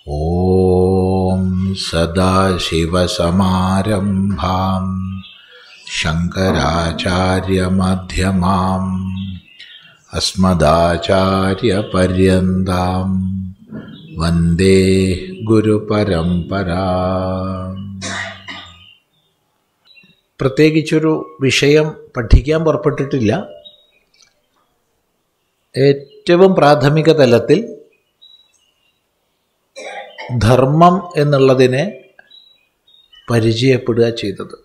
ॐ सदाशिवसमारम्भां शङ्कराचार्यमध्यमाम् अस्मदाचार्यपर्यन्तां वन्दे ഗുരുപരമ്പരാ പ്രത്യേകിച്ചൊരു വിഷയം പഠിക്കാൻ പുറപ്പെട്ടിട്ടില്ല ഏറ്റവും പ്രാഥമിക തലത്തിൽ ധർമ്മം എന്നുള്ളതിനെ പരിചയപ്പെടുക ചെയ്തത്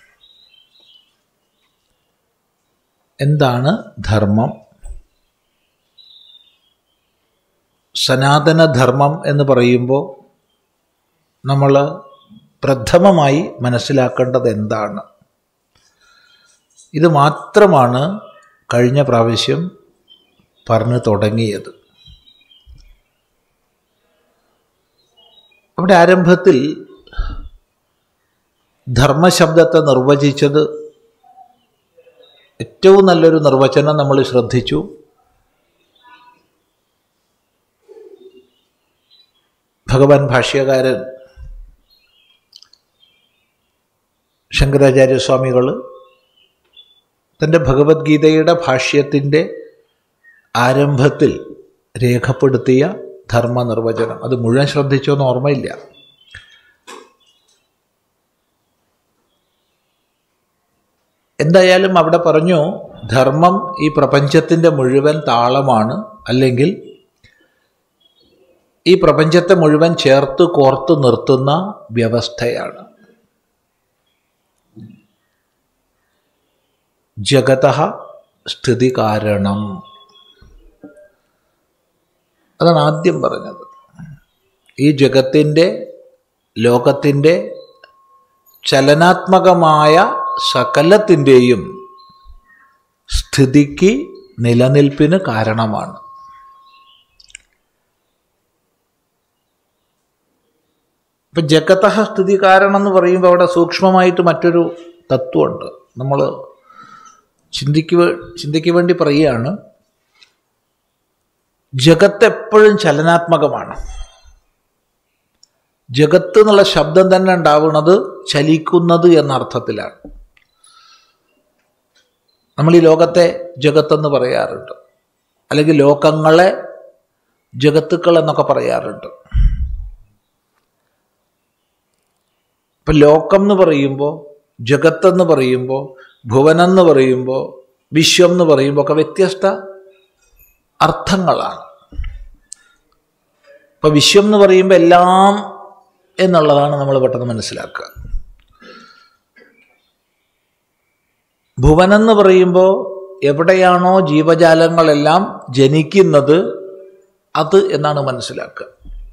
എന്താണ് ധർമ്മം സനാതനധർമ്മം എന്ന് പറയുമ്പോൾ നമ്മൾ പ്രഥമമായി മനസ്സിലാക്കേണ്ടത് എന്താണ് ഇത് മാത്രമാണ് കഴിഞ്ഞ പ്രാവശ്യം പറഞ്ഞു തുടങ്ങിയത് അവിടെ ആരംഭത്തിൽ ധർമ്മശബ്ദത്തെ നിർവചിച്ചത് ഏറ്റവും നല്ലൊരു നിർവചനം നമ്മൾ ശ്രദ്ധിച്ചു ഭഗവാൻ ഭാഷ്യകാരൻ ശങ്കരാചാര്യസ്വാമികൾ തൻ്റെ ഭഗവത്ഗീതയുടെ ഭാഷ്യത്തിൻ്റെ ആരംഭത്തിൽ രേഖപ്പെടുത്തിയ ധർമ്മ നിർവചനം അത് മുഴുവൻ ശ്രദ്ധിച്ചോന്ന് ഓർമ്മയില്ല എന്തായാലും അവിടെ പറഞ്ഞു ധർമ്മം ഈ പ്രപഞ്ചത്തിൻ്റെ മുഴുവൻ താളമാണ് അല്ലെങ്കിൽ ഈ പ്രപഞ്ചത്തെ മുഴുവൻ ചേർത്ത് കോർത്ത് നിർത്തുന്ന വ്യവസ്ഥയാണ് ജഗത സ്ഥിതി കാരണം അതാണ് ആദ്യം പറഞ്ഞത് ഈ ജഗത്തിൻ്റെ ലോകത്തിൻ്റെ ചലനാത്മകമായ സകലത്തിൻ്റെയും സ്ഥിതിക്ക് നിലനിൽപ്പിന് കാരണമാണ് ഇപ്പം ജഗത സ്ഥിതി കാരണം എന്ന് പറയുമ്പോൾ അവിടെ സൂക്ഷ്മമായിട്ട് മറ്റൊരു തത്വമുണ്ട് നമ്മൾ ചിന്തിക്കുക ചിന്തിക്ക് വേണ്ടി പറയുകയാണ് ജഗത്ത് എപ്പോഴും ചലനാത്മകമാണ് ജഗത്ത് എന്നുള്ള ശബ്ദം തന്നെ ഉണ്ടാവുന്നത് ചലിക്കുന്നത് എന്ന അർത്ഥത്തിലാണ് നമ്മൾ ഈ ലോകത്തെ ജഗത്തെന്ന് പറയാറുണ്ട് അല്ലെങ്കിൽ ലോകങ്ങളെ ജഗത്തുക്കൾ എന്നൊക്കെ പറയാറുണ്ട് ഇപ്പം ലോകം എന്ന് പറയുമ്പോൾ ജഗത്തെന്ന് പറയുമ്പോൾ ഭുവനം എന്ന് പറയുമ്പോൾ വിശ്വം എന്ന് പറയുമ്പോൾ ഒക്കെ വ്യത്യസ്ത അർത്ഥങ്ങളാണ് ഇപ്പം വിശ്വം എന്ന് പറയുമ്പോൾ എല്ലാം എന്നുള്ളതാണ് നമ്മൾ പെട്ടെന്ന് മനസ്സിലാക്കുക ഭുവനം എന്ന് പറയുമ്പോൾ എവിടെയാണോ ജീവജാലങ്ങളെല്ലാം ജനിക്കുന്നത് അത് എന്നാണ് മനസ്സിലാക്കുക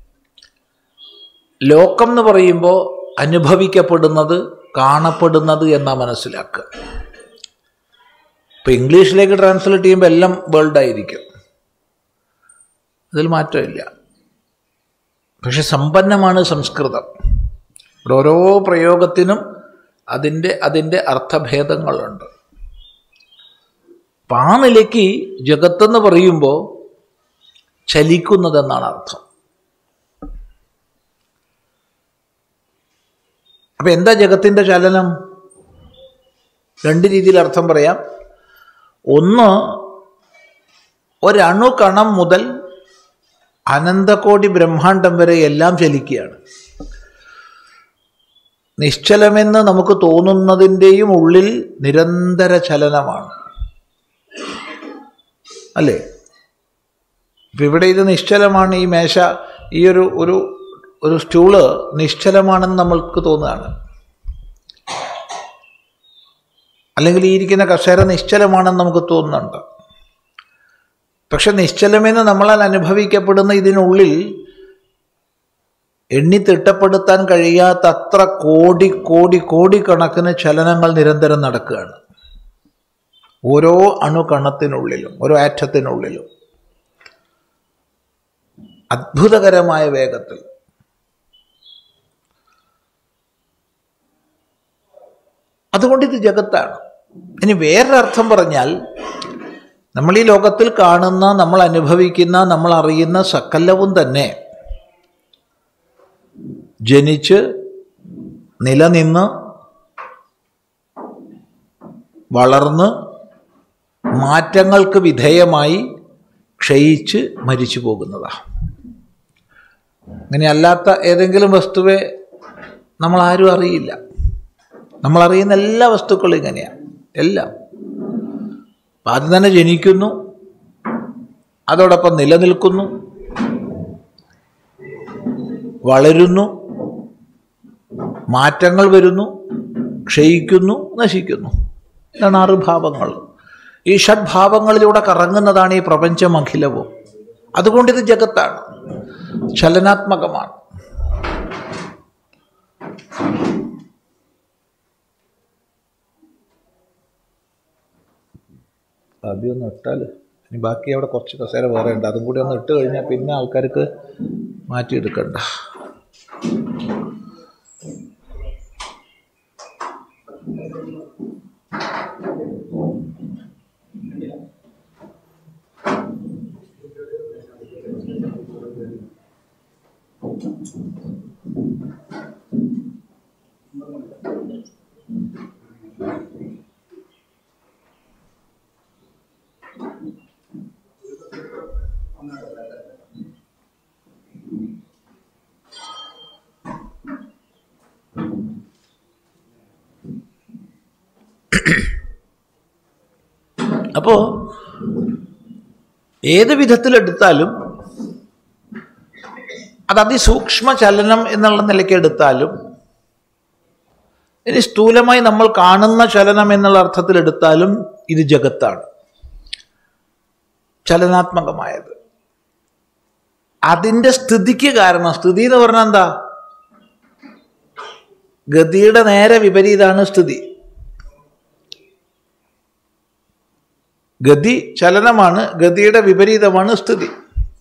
ലോകം എന്ന് പറയുമ്പോൾ അനുഭവിക്കപ്പെടുന്നത് കാണപ്പെടുന്നത് എന്നാ മനസ്സിലാക്കുക ഇപ്പം ഇംഗ്ലീഷിലേക്ക് ട്രാൻസ്ലേറ്റ് ചെയ്യുമ്പോൾ എല്ലാം വേൾഡ് ആയിരിക്കും അതിൽ മാറ്റമില്ല പക്ഷെ സമ്പന്നമാണ് സംസ്കൃതം ഇവിടെ ഓരോ പ്രയോഗത്തിനും അതിൻ്റെ അതിൻ്റെ അർത്ഥഭേദങ്ങളുണ്ട് അപ്പം ആ നിലയ്ക്ക് ജഗത്തെന്ന് പറയുമ്പോൾ ചലിക്കുന്നതെന്നാണ് അർത്ഥം അപ്പം എന്താ ജഗത്തിൻ്റെ ചലനം രണ്ട് രീതിയിൽ അർത്ഥം പറയാം ഒന്ന് ഒരണു കണം മുതൽ അനന്തകോടി ബ്രഹ്മാണ്ടം വരെ എല്ലാം ചലിക്കുകയാണ് നിശ്ചലമെന്ന് നമുക്ക് തോന്നുന്നതിൻ്റെയും ഉള്ളിൽ നിരന്തര ചലനമാണ് അല്ലേ ഇപ്പം ഇവിടെ ഇത് നിശ്ചലമാണ് ഈ മേശ ഈ ഒരു ഒരു ഒരു സ്റ്റൂള് നിശ്ചലമാണെന്ന് നമ്മൾക്ക് തോന്നുകയാണ് അല്ലെങ്കിൽ ഈ ഇരിക്കുന്ന കസേര നിശ്ചലമാണെന്ന് നമുക്ക് തോന്നുന്നുണ്ട് പക്ഷെ നിശ്ചലമെന്ന് നമ്മളാൽ അനുഭവിക്കപ്പെടുന്ന ഇതിനുള്ളിൽ എണ്ണി തിട്ടപ്പെടുത്താൻ കഴിയാത്തത്ര കോടി കോടി കോടിക്കണക്കിന് ചലനങ്ങൾ നിരന്തരം നടക്കുകയാണ് ഓരോ അണുകണത്തിനുള്ളിലും ഓരോ ആറ്റത്തിനുള്ളിലും അത്ഭുതകരമായ വേഗത്തിൽ അതുകൊണ്ട് ഇത് ജഗത്താണ് ഇനി വേറൊരർത്ഥം പറഞ്ഞാൽ നമ്മൾ ഈ ലോകത്തിൽ കാണുന്ന നമ്മൾ അനുഭവിക്കുന്ന നമ്മൾ അറിയുന്ന സകലവും തന്നെ ജനിച്ച് നിലനിന്ന് വളർന്ന് മാറ്റങ്ങൾക്ക് വിധേയമായി ക്ഷയിച്ച് മരിച്ചു പോകുന്നതാണ് അങ്ങനെയല്ലാത്ത ഏതെങ്കിലും വസ്തുവെ നമ്മൾ ആരും അറിയില്ല നമ്മൾ അറിയുന്ന എല്ലാ വസ്തുക്കളും ഇങ്ങനെയാണ് എല്ലാം അപ്പം ആദ്യം തന്നെ ജനിക്കുന്നു അതോടൊപ്പം നിലനിൽക്കുന്നു വളരുന്നു മാറ്റങ്ങൾ വരുന്നു ക്ഷയിക്കുന്നു നശിക്കുന്നു ഇതാണ് ആറ് ഭാവങ്ങൾ ഈ ഷഡ്ഭാവങ്ങളിലൂടെ കറങ്ങുന്നതാണ് ഈ പ്രപഞ്ചം അഖിലവും അതുകൊണ്ട് ഇത് ജഗത്താണ് ചലനാത്മകമാണ് ആദ്യം ഒന്ന് ഇട്ടാൽ ഇനി ബാക്കി അവിടെ കുറച്ച് കസേര വേറെ ഉണ്ട് അതും കൂടി ഒന്ന് ഇട്ട് കഴിഞ്ഞാൽ പിന്നെ ആൾക്കാർക്ക് മാറ്റിയെടുക്കണ്ട അപ്പോൾ ഏത് വിധത്തിലെടുത്താലും അത് അതിസൂക്ഷ്മ ചലനം എന്നുള്ള നിലയ്ക്ക് എടുത്താലും ഇനി സ്ഥൂലമായി നമ്മൾ കാണുന്ന ചലനം എന്നുള്ള അർത്ഥത്തിൽ എടുത്താലും ഇത് ജഗത്താണ് ചലനാത്മകമായത് അതിൻ്റെ സ്ഥിതിക്ക് കാരണം സ്ഥിതി എന്ന് പറഞ്ഞാൽ എന്താ ഗതിയുടെ നേരെ വിപരീതമാണ് സ്ഥിതി ഗതി ചലനമാണ് ഗതിയുടെ വിപരീതമാണ് സ്ഥിതി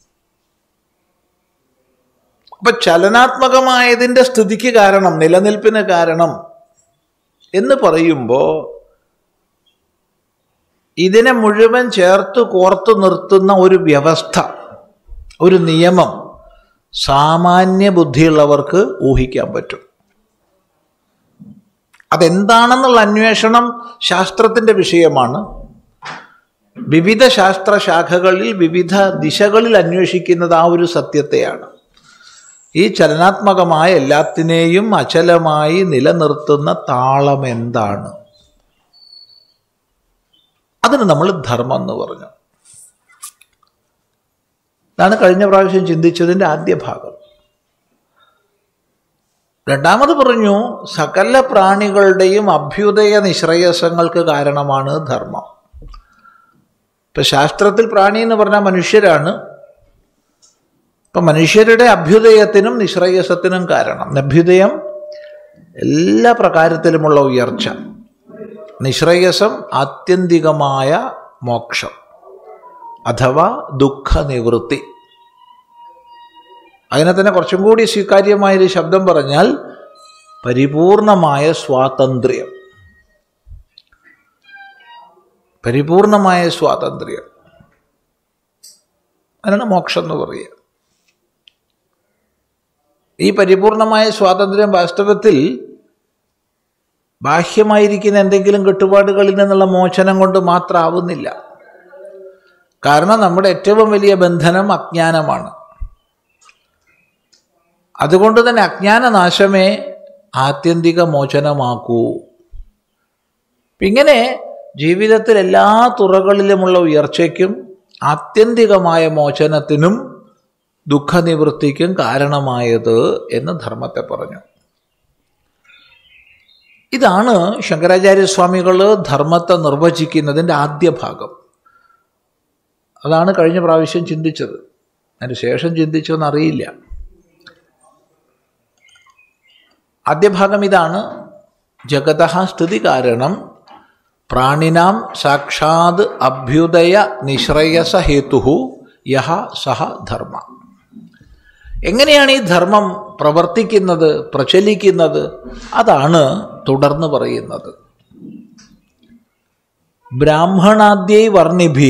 അപ്പൊ ചലനാത്മകമായതിൻ്റെ സ്ഥിതിക്ക് കാരണം നിലനിൽപ്പിന് കാരണം എന്ന് പറയുമ്പോൾ ഇതിനെ മുഴുവൻ ചേർത്ത് കോർത്തു നിർത്തുന്ന ഒരു വ്യവസ്ഥ ഒരു നിയമം സാമാന്യ ബുദ്ധിയുള്ളവർക്ക് ഊഹിക്കാൻ പറ്റും അതെന്താണെന്നുള്ള അന്വേഷണം ശാസ്ത്രത്തിൻ്റെ വിഷയമാണ് വിവിധ ശാസ്ത്ര ശാഖകളിൽ വിവിധ ദിശകളിൽ അന്വേഷിക്കുന്നത് ആ ഒരു സത്യത്തെയാണ് ഈ ചലനാത്മകമായ എല്ലാത്തിനെയും അചലമായി നിലനിർത്തുന്ന താളം എന്താണ് അതിന് നമ്മൾ ധർമ്മം എന്ന് പറഞ്ഞു ഇതാണ് കഴിഞ്ഞ പ്രാവശ്യം ചിന്തിച്ചതിൻ്റെ ആദ്യ ഭാഗം രണ്ടാമത് പറഞ്ഞു സകല പ്രാണികളുടെയും അഭ്യുദയ നിശ്രയസങ്ങൾക്ക് കാരണമാണ് ധർമ്മം ഇപ്പൊ ശാസ്ത്രത്തിൽ പ്രാണി എന്ന് പറഞ്ഞാൽ മനുഷ്യരാണ് ഇപ്പൊ മനുഷ്യരുടെ അഭ്യുദയത്തിനും നിശ്രയസത്തിനും കാരണം അഭ്യുദയം എല്ലാ പ്രകാരത്തിലുമുള്ള ഉയർച്ച നിശ്രയസം ആത്യന്തികമായ മോക്ഷം അഥവാ ദുഃഖ നിവൃത്തി അതിനെ തന്നെ കുറച്ചും കൂടി സ്വീകാര്യമായൊരു ശബ്ദം പറഞ്ഞാൽ പരിപൂർണമായ സ്വാതന്ത്ര്യം പരിപൂർണമായ സ്വാതന്ത്ര്യം അതിനാണ് മോക്ഷം എന്ന് പറയുക ഈ പരിപൂർണമായ സ്വാതന്ത്ര്യം വാസ്തവത്തിൽ ബാഹ്യമായിരിക്കുന്ന എന്തെങ്കിലും കെട്ടുപാടുകളിൽ നിന്നുള്ള മോചനം കൊണ്ട് മാത്രമാവുന്നില്ല കാരണം നമ്മുടെ ഏറ്റവും വലിയ ബന്ധനം അജ്ഞാനമാണ് അതുകൊണ്ട് തന്നെ അജ്ഞാനനാശമേ ആത്യന്തിക മോചനമാക്കൂ ഇങ്ങനെ ജീവിതത്തിൽ എല്ലാ തുറകളിലുമുള്ള ഉയർച്ചയ്ക്കും ആത്യന്തികമായ മോചനത്തിനും ദുഃഖനിവൃത്തിക്കും കാരണമായത് എന്ന് ധർമ്മത്തെ പറഞ്ഞു ഇതാണ് ശങ്കരാചാര്യസ്വാമികൾ ധർമ്മത്തെ നിർവചിക്കുന്നതിൻ്റെ ആദ്യ ഭാഗം അതാണ് കഴിഞ്ഞ പ്രാവശ്യം ചിന്തിച്ചത് അതിന് ശേഷം ചിന്തിച്ചോന്നറിയില്ല ആദ്യ ഭാഗം ഇതാണ് ജഗത സ്ഥിതി കാരണം പ്രാണിനാം സാക്ഷാത് അഭ്യുദയ നിശ്രയസ ഹേതു യഹ സഹ ധർമ്മ എങ്ങനെയാണ് ഈ ധർമ്മം പ്രവർത്തിക്കുന്നത് പ്രചലിക്കുന്നത് അതാണ് തുടർന്ന് പറയുന്നത് ബ്രാഹ്മണാദ്യൈ വർണ്ണിഭി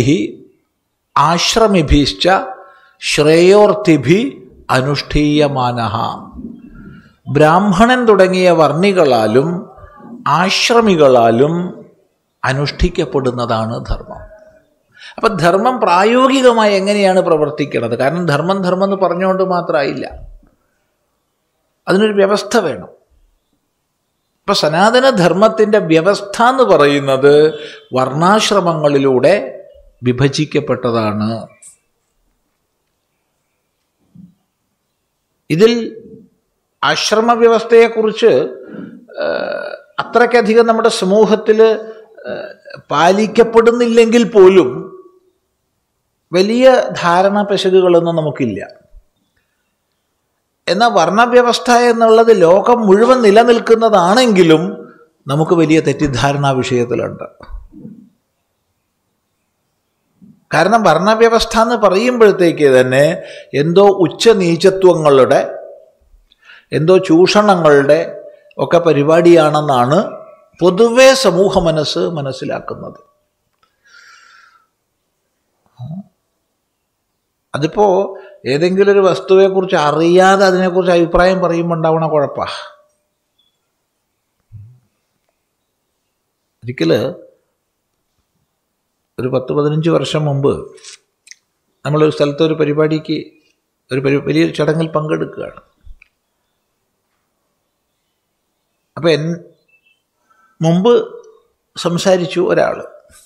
ആശ്രമിഭിശ്ച ശ്രേയോർത്ഥിഭി അനുഷ്ഠീയമാന ബ്രാഹ്മണൻ തുടങ്ങിയ വർണ്ണികളാലും ആശ്രമികളാലും അനുഷ്ഠിക്കപ്പെടുന്നതാണ് ധർമ്മം അപ്പം ധർമ്മം പ്രായോഗികമായി എങ്ങനെയാണ് പ്രവർത്തിക്കുന്നത് കാരണം ധർമ്മം ധർമ്മം എന്ന് പറഞ്ഞുകൊണ്ട് മാത്രമായില്ല അതിനൊരു വ്യവസ്ഥ വേണം ഇപ്പൊ സനാതനധർമ്മത്തിൻ്റെ വ്യവസ്ഥ എന്ന് പറയുന്നത് വർണ്ണാശ്രമങ്ങളിലൂടെ വിഭജിക്കപ്പെട്ടതാണ് ഇതിൽ ആശ്രമ വ്യവസ്ഥയെക്കുറിച്ച് ഏഹ്, അത്രയ്ക്കധികം നമ്മുടെ സമൂഹത്തിൽ പാലിക്കപ്പെടുന്നില്ലെങ്കിൽ പോലും വലിയ ധാരണ പെശകുകളൊന്നും നമുക്കില്ല എന്നാൽ വർണ്ണവ്യവസ്ഥ എന്നുള്ളത് ലോകം മുഴുവൻ നിലനിൽക്കുന്നതാണെങ്കിലും നമുക്ക് വലിയ തെറ്റിദ്ധാരണ വിഷയത്തിലുണ്ട് കാരണം വർണ്ണവ്യവസ്ഥ എന്ന് പറയുമ്പോഴത്തേക്ക് തന്നെ എന്തോ ഉച്ചനീചത്വങ്ങളുടെ എന്തോ ചൂഷണങ്ങളുടെ ഒക്കെ പരിപാടിയാണെന്നാണ് പൊതുവെ സമൂഹ മനസ്സ് മനസ്സിലാക്കുന്നത് അതിപ്പോ ഏതെങ്കിലും ഒരു വസ്തുവെക്കുറിച്ച് അറിയാതെ അതിനെക്കുറിച്ച് അഭിപ്രായം പറയുമ്പോൾ ഉണ്ടാവണ കുഴപ്പ ഒരിക്കല് ഒരു പത്ത് പതിനഞ്ച് വർഷം മുമ്പ് നമ്മളൊരു സ്ഥലത്ത് ഒരു പരിപാടിക്ക് ഒരു പരി വലിയൊരു ചടങ്ങിൽ പങ്കെടുക്കുകയാണ് അപ്പം എൻ മുമ്പ് സംസാരിച്ചു ഒരാൾ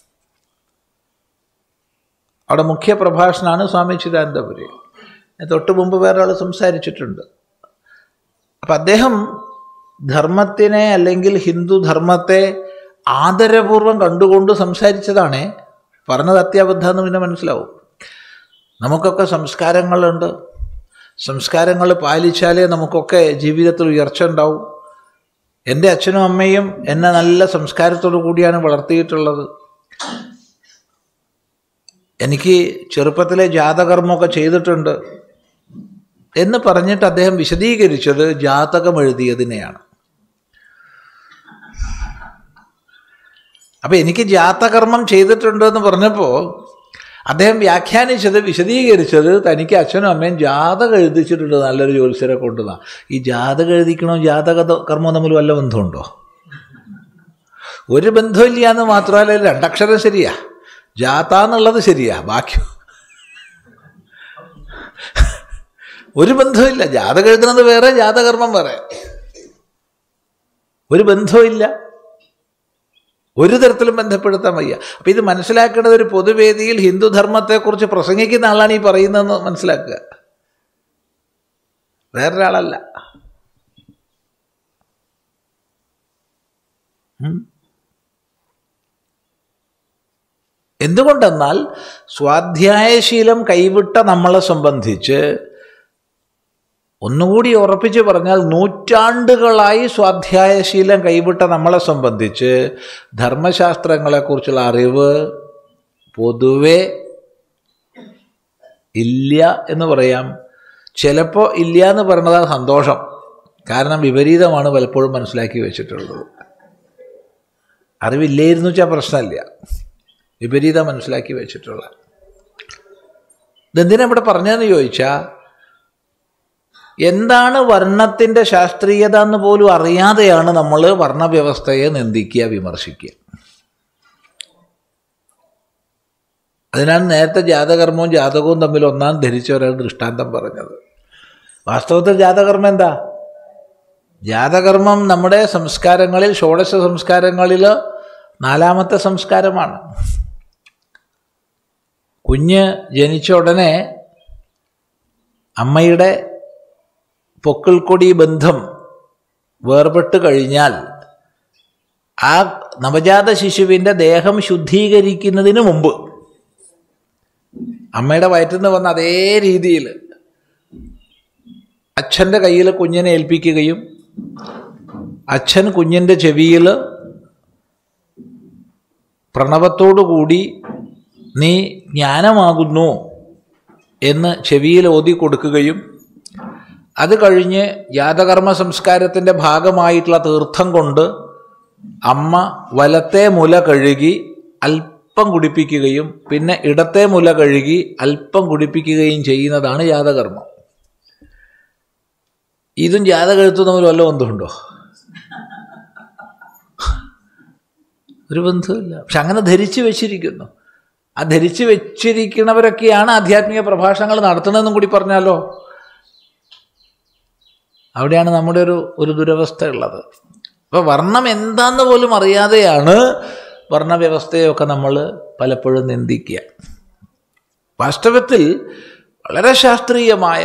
അവിടെ മുഖ്യ പ്രഭാഷണമാണ് സ്വാമി ചിദാനന്ദപുരി തൊട്ട് മുമ്പ് വേറെ ആൾ സംസാരിച്ചിട്ടുണ്ട് അപ്പം അദ്ദേഹം ധർമ്മത്തിനെ അല്ലെങ്കിൽ ഹിന്ദു ധർമ്മത്തെ ആദരപൂർവം കണ്ടുകൊണ്ട് സംസാരിച്ചതാണ് പറഞ്ഞത് അത്യാബദ്ധമെന്ന് പിന്നെ മനസ്സിലാവും നമുക്കൊക്കെ സംസ്കാരങ്ങളുണ്ട് സംസ്കാരങ്ങൾ പാലിച്ചാലേ നമുക്കൊക്കെ ജീവിതത്തിൽ ഉയർച്ച ഉണ്ടാവും എൻ്റെ അച്ഛനും അമ്മയും എന്നെ നല്ല സംസ്കാരത്തോടു കൂടിയാണ് വളർത്തിയിട്ടുള്ളത് എനിക്ക് ചെറുപ്പത്തിലെ ജാതകർമ്മമൊക്കെ ചെയ്തിട്ടുണ്ട് എന്ന് പറഞ്ഞിട്ട് അദ്ദേഹം വിശദീകരിച്ചത് ജാതകം എഴുതിയതിനെയാണ് അപ്പം എനിക്ക് ജാതകർമ്മം ചെയ്തിട്ടുണ്ട് എന്ന് പറഞ്ഞപ്പോൾ അദ്ദേഹം വ്യാഖ്യാനിച്ചത് വിശദീകരിച്ചത് തനിക്ക് അച്ഛനും അമ്മയും ജാതകം എഴുതിച്ചിട്ടുണ്ട് നല്ലൊരു ജ്യോത്സ്യരെ കൊണ്ടുതാ ഈ ജാതകം എഴുതിക്കണോ ജാതക കർമ്മം തമ്മിൽ വല്ല ബന്ധമുണ്ടോ ഒരു ബന്ധമില്ല എന്ന് മാത്രമല്ല രണ്ടക്ഷരം ശരിയാ ജാത എന്നുള്ളത് ശരിയാ ബാക്കി ഒരു ബന്ധമില്ല ജാതകം എഴുതുന്നത് വേറെ ജാതകർമ്മം വേറെ ഒരു ബന്ധമില്ല ഒരു തരത്തിലും ബന്ധപ്പെടുത്താൻ വയ്യ അപ്പം ഇത് മനസ്സിലാക്കേണ്ടത് ഒരു പൊതുവേദിയിൽ ഹിന്ദുധർമ്മത്തെക്കുറിച്ച് പ്രസംഗിക്കുന്ന ആളാണ് ഈ പറയുന്നതെന്ന് മനസ്സിലാക്കുക വേറൊരാളല്ല ഉം. എന്തുകൊണ്ടെന്നാൽ സ്വാധ്യായശീലം കൈവിട്ട നമ്മളെ സംബന്ധിച്ച് ഒന്നുകൂടി ഉറപ്പിച്ച് പറഞ്ഞാൽ നൂറ്റാണ്ടുകളായി സ്വാധ്യായശീലം കൈവിട്ട നമ്മളെ സംബന്ധിച്ച് ധർമ്മശാസ്ത്രങ്ങളെക്കുറിച്ചുള്ള അറിവ് പൊതുവെ ഇല്ല എന്ന് പറയാം ചിലപ്പോൾ ഇല്ല എന്ന് പറയുന്നതാണ് സന്തോഷം കാരണം വിപരീതമാണ് പലപ്പോഴും മനസ്സിലാക്കി വെച്ചിട്ടുള്ളത് അറിവില്ലായിരുന്നു വെച്ചാൽ പ്രശ്നമില്ല വിപരീതം മനസ്സിലാക്കി വെച്ചിട്ടുള്ള ഇതെന്തിനാ ഇവിടെ പറഞ്ഞതെന്ന് ചോദിച്ചാൽ എന്താണ് വർണ്ണത്തിൻ്റെ ശാസ്ത്രീയത എന്ന് പോലും അറിയാതെയാണ് നമ്മൾ വർണ്ണവ്യവസ്ഥയെ നിന്ദിക്കുക വിമർശിക്കുക അതിനാണ് നേരത്തെ ജാതകർമ്മവും ജാതകവും തമ്മിൽ ഒന്നാം ധരിച്ച ഒരാൾ ദൃഷ്ടാന്തം പറഞ്ഞത് വാസ്തവത്തിൽ ജാതകർമ്മം എന്താ ജാതകർമ്മം നമ്മുടെ സംസ്കാരങ്ങളിൽ ഷോഡശ സംസ്കാരങ്ങളിൽ നാലാമത്തെ സംസ്കാരമാണ് കുഞ്ഞ് ജനിച്ച ഉടനെ അമ്മയുടെ പൊക്കിൾക്കൊടി ബന്ധം വേർപെട്ട് കഴിഞ്ഞാൽ ആ നവജാത ശിശുവിൻ്റെ ദേഹം ശുദ്ധീകരിക്കുന്നതിന് മുമ്പ് അമ്മയുടെ വയറ്റിൽ നിന്ന് വന്ന അതേ രീതിയിൽ അച്ഛൻ്റെ കയ്യിൽ കുഞ്ഞിനെ ഏൽപ്പിക്കുകയും അച്ഛൻ കുഞ്ഞിൻ്റെ ചെവിയിൽ പ്രണവത്തോടുകൂടി നീ ജ്ഞാനമാകുന്നു എന്ന് ചെവിയിൽ ഓതി കൊടുക്കുകയും അത് കഴിഞ്ഞ് ജാതകർമ്മ സംസ്കാരത്തിൻ്റെ ഭാഗമായിട്ടുള്ള തീർത്ഥം കൊണ്ട് അമ്മ വലത്തെ മുല കഴുകി അല്പം കുടിപ്പിക്കുകയും പിന്നെ ഇടത്തെ മുല കഴുകി അല്പം കുടിപ്പിക്കുകയും ചെയ്യുന്നതാണ് ജാതകർമ്മം ഇതും ജാതകെഴുത്തും തമ്മിൽ വല്ല ബന്ധമുണ്ടോ ഒരു ബന്ധമില്ല പക്ഷെ അങ്ങനെ ധരിച്ചു വെച്ചിരിക്കുന്നു ആ ധരിച്ചു വെച്ചിരിക്കുന്നവരൊക്കെയാണ് ആധ്യാത്മിക പ്രഭാഷണങ്ങൾ നടത്തുന്നതെന്നും കൂടി പറഞ്ഞാലോ അവിടെയാണ് നമ്മുടെ ഒരു ഒരു ദുരവസ്ഥ ഉള്ളത് അപ്പോൾ വർണ്ണം എന്താന്ന് പോലും അറിയാതെയാണ് വർണ്ണവ്യവസ്ഥയൊക്കെ നമ്മൾ പലപ്പോഴും നിന്ദിക്കുക വാസ്തവത്തിൽ വളരെ ശാസ്ത്രീയമായ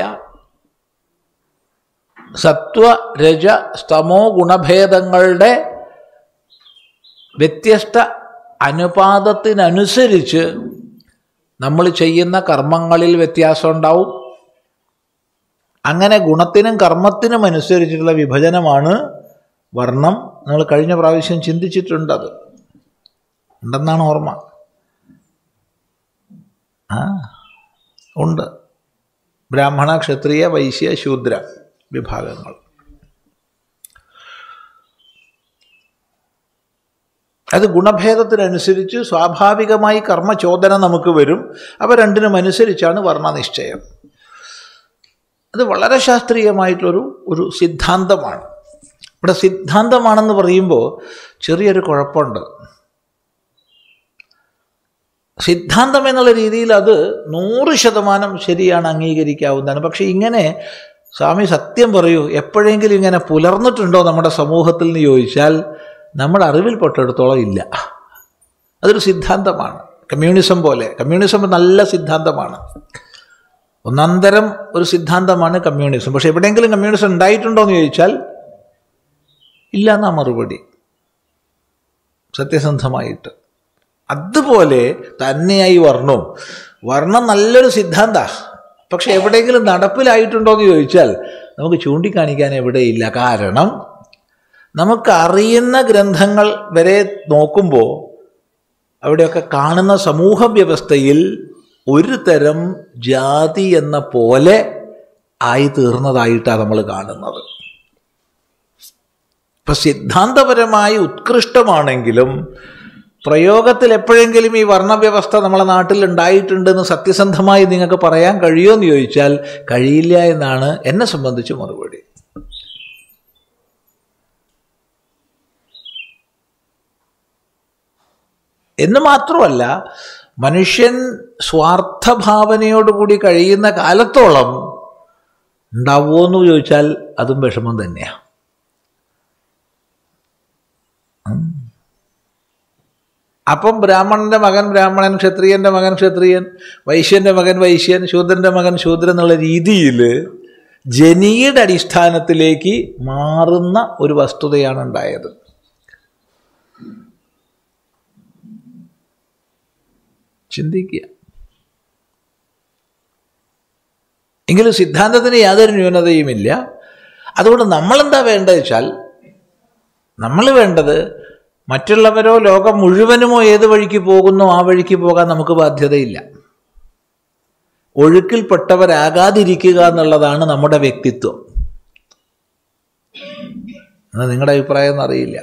സത്വ രജ സ്തമോ ഗുണഭേദങ്ങളുടെ വ്യത്യസ്ത അനുപാതത്തിനനുസരിച്ച് നമ്മൾ ചെയ്യുന്ന കർമ്മങ്ങളിൽ വ്യത്യാസം ഉണ്ടാവും അങ്ങനെ ഗുണത്തിനും കർമ്മത്തിനും അനുസരിച്ചിട്ടുള്ള വിഭജനമാണ് വർണ്ണം നിങ്ങൾ കഴിഞ്ഞ പ്രാവശ്യം ചിന്തിച്ചിട്ടുണ്ട് അത് ഉണ്ടെന്നാണ് ഓർമ്മ ആ ഉണ്ട് ബ്രാഹ്മണ ക്ഷത്രിയ വൈശ്യ ശൂദ്ര വിഭാഗങ്ങൾ അത് ഗുണഭേദത്തിനനുസരിച്ച് സ്വാഭാവികമായി കർമ്മചോദന നമുക്ക് വരും അവ രണ്ടിനും അനുസരിച്ചാണ് വർണ്ണനിശ്ചയം അത് വളരെ ശാസ്ത്രീയമായിട്ടുള്ളൊരു ഒരു സിദ്ധാന്തമാണ് ഇവിടെ സിദ്ധാന്തമാണെന്ന് പറയുമ്പോൾ ചെറിയൊരു കുഴപ്പമുണ്ട് സിദ്ധാന്തം എന്നുള്ള രീതിയിൽ അത് നൂറ് ശതമാനം ശരിയാണ് അംഗീകരിക്കാവുന്നതാണ് പക്ഷേ ഇങ്ങനെ സ്വാമി സത്യം പറയൂ എപ്പോഴെങ്കിലും ഇങ്ങനെ പുലർന്നിട്ടുണ്ടോ നമ്മുടെ സമൂഹത്തിൽ നിന്ന് ചോദിച്ചാൽ നമ്മുടെ അറിവിൽപ്പെട്ടിടത്തോളം ഇല്ല അതൊരു സിദ്ധാന്തമാണ് കമ്മ്യൂണിസം പോലെ കമ്മ്യൂണിസം നല്ല സിദ്ധാന്തമാണ് ഒന്നാന്തരം ഒരു സിദ്ധാന്തമാണ് കമ്മ്യൂണിസം പക്ഷെ എവിടെയെങ്കിലും കമ്മ്യൂണിസം ഉണ്ടായിട്ടുണ്ടോ എന്ന് ചോദിച്ചാൽ ഇല്ല എന്നാ മറുപടി സത്യസന്ധമായിട്ട് അതുപോലെ തന്നെയായി വർണ്ണവും വർണ്ണം നല്ലൊരു സിദ്ധാന്ത പക്ഷെ എവിടെയെങ്കിലും നടപ്പിലായിട്ടുണ്ടോ എന്ന് ചോദിച്ചാൽ നമുക്ക് ചൂണ്ടിക്കാണിക്കാൻ എവിടെയില്ല കാരണം നമുക്കറിയുന്ന ഗ്രന്ഥങ്ങൾ വരെ നോക്കുമ്പോൾ അവിടെയൊക്കെ കാണുന്ന സമൂഹ വ്യവസ്ഥയിൽ ഒരു തരം ജാതി എന്ന പോലെ ആയി തീർന്നതായിട്ടാണ് നമ്മൾ കാണുന്നത് ഇപ്പൊ സിദ്ധാന്തപരമായി ഉത്കൃഷ്ടമാണെങ്കിലും പ്രയോഗത്തിൽ എപ്പോഴെങ്കിലും ഈ വർണ്ണവ്യവസ്ഥ നമ്മളെ നാട്ടിൽ ഉണ്ടായിട്ടുണ്ടെന്ന് സത്യസന്ധമായി നിങ്ങൾക്ക് പറയാൻ കഴിയുമോ എന്ന് ചോദിച്ചാൽ കഴിയില്ല എന്നാണ് എന്നെ സംബന്ധിച്ച് മറുപടി എന്ന് മാത്രമല്ല മനുഷ്യൻ സ്വാർത്ഥഭാവനയോടുകൂടി കഴിയുന്ന കാലത്തോളം ഉണ്ടാവുമോ എന്ന് ചോദിച്ചാൽ അതും വിഷമം തന്നെയാണ് അപ്പം ബ്രാഹ്മണന്റെ മകൻ ബ്രാഹ്മണൻ ക്ഷത്രിയന്റെ മകൻ ക്ഷത്രിയൻ വൈശ്യന്റെ മകൻ വൈശ്യൻ ശൂദ്രന്റെ മകൻ ശൂദ്രൻ എന്നുള്ള രീതിയിൽ ജനീയുടെ അടിസ്ഥാനത്തിലേക്ക് മാറുന്ന ഒരു വസ്തുതയാണ് ഉണ്ടായത് ചിന്തിക്കുക എങ്കിലും സിദ്ധാന്തത്തിന് യാതൊരു ന്യൂനതയുമില്ല അതുകൊണ്ട് നമ്മളെന്താ വേണ്ടത് വെച്ചാൽ നമ്മൾ വേണ്ടത് മറ്റുള്ളവരോ ലോകം മുഴുവനുമോ ഏത് വഴിക്ക് പോകുന്നോ ആ വഴിക്ക് പോകാൻ നമുക്ക് ബാധ്യതയില്ല ഒഴുക്കിൽപ്പെട്ടവരാകാതിരിക്കുക എന്നുള്ളതാണ് നമ്മുടെ വ്യക്തിത്വം എന്നാൽ നിങ്ങളുടെ അഭിപ്രായം എന്നറിയില്ല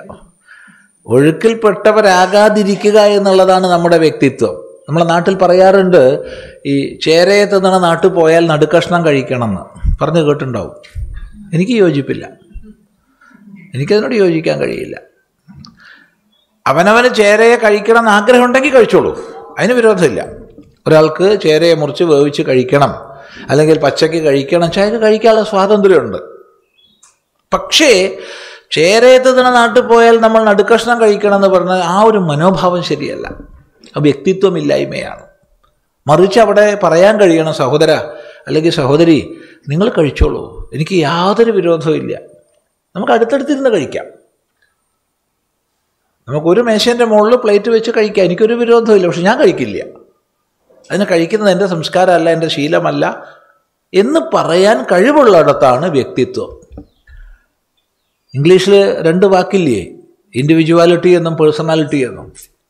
ഒഴുക്കിൽപ്പെട്ടവരാകാതിരിക്കുക എന്നുള്ളതാണ് നമ്മുടെ വ്യക്തിത്വം നമ്മളെ നാട്ടിൽ പറയാറുണ്ട് ഈ ചേരയെ തിന്നണ നാട്ടിൽ പോയാൽ നടുക്കഷ്ണം കഴിക്കണമെന്ന് പറഞ്ഞു കേട്ടിട്ടുണ്ടാവും എനിക്ക് യോജിപ്പില്ല എനിക്കതിനോട് യോജിക്കാൻ കഴിയില്ല അവനവന് ചേരയെ കഴിക്കണം എന്ന് ആഗ്രഹം ഉണ്ടെങ്കിൽ കഴിച്ചോളൂ അതിന് വിരോധമില്ല ഒരാൾക്ക് ചേരയെ മുറിച്ച് വേവിച്ച് കഴിക്കണം അല്ലെങ്കിൽ പച്ചയ്ക്ക് കഴിക്കണം ചായക്ക് കഴിക്കാനുള്ള സ്വാതന്ത്ര്യമുണ്ട് പക്ഷേ ചേരയെ തിന്നണ നാട്ടിൽ പോയാൽ നമ്മൾ നടുക്കഷ്ണം കഴിക്കണം എന്ന് പറഞ്ഞാൽ ആ ഒരു മനോഭാവം ശരിയല്ല വ്യക്തിത്വമില്ലായ്മയാണ് മറിച്ച് അവിടെ പറയാൻ കഴിയണം സഹോദര അല്ലെങ്കിൽ സഹോദരി നിങ്ങൾ കഴിച്ചോളൂ എനിക്ക് യാതൊരു വിരോധവും ഇല്ല നമുക്ക് അടുത്തടുത്തിരുന്ന് കഴിക്കാം നമുക്കൊരു മേശേൻ്റെ മുകളിൽ പ്ലേറ്റ് വെച്ച് കഴിക്കാം എനിക്കൊരു വിരോധമില്ല പക്ഷെ ഞാൻ കഴിക്കില്ല അതിന് കഴിക്കുന്നത് എൻ്റെ സംസ്കാരമല്ല എൻ്റെ ശീലമല്ല എന്ന് പറയാൻ കഴിവുള്ളിടത്താണ് വ്യക്തിത്വം ഇംഗ്ലീഷിൽ രണ്ട് വാക്കില്ലേ ഇൻഡിവിജ്വാലിറ്റി എന്നും പേഴ്സണാലിറ്റി എന്നും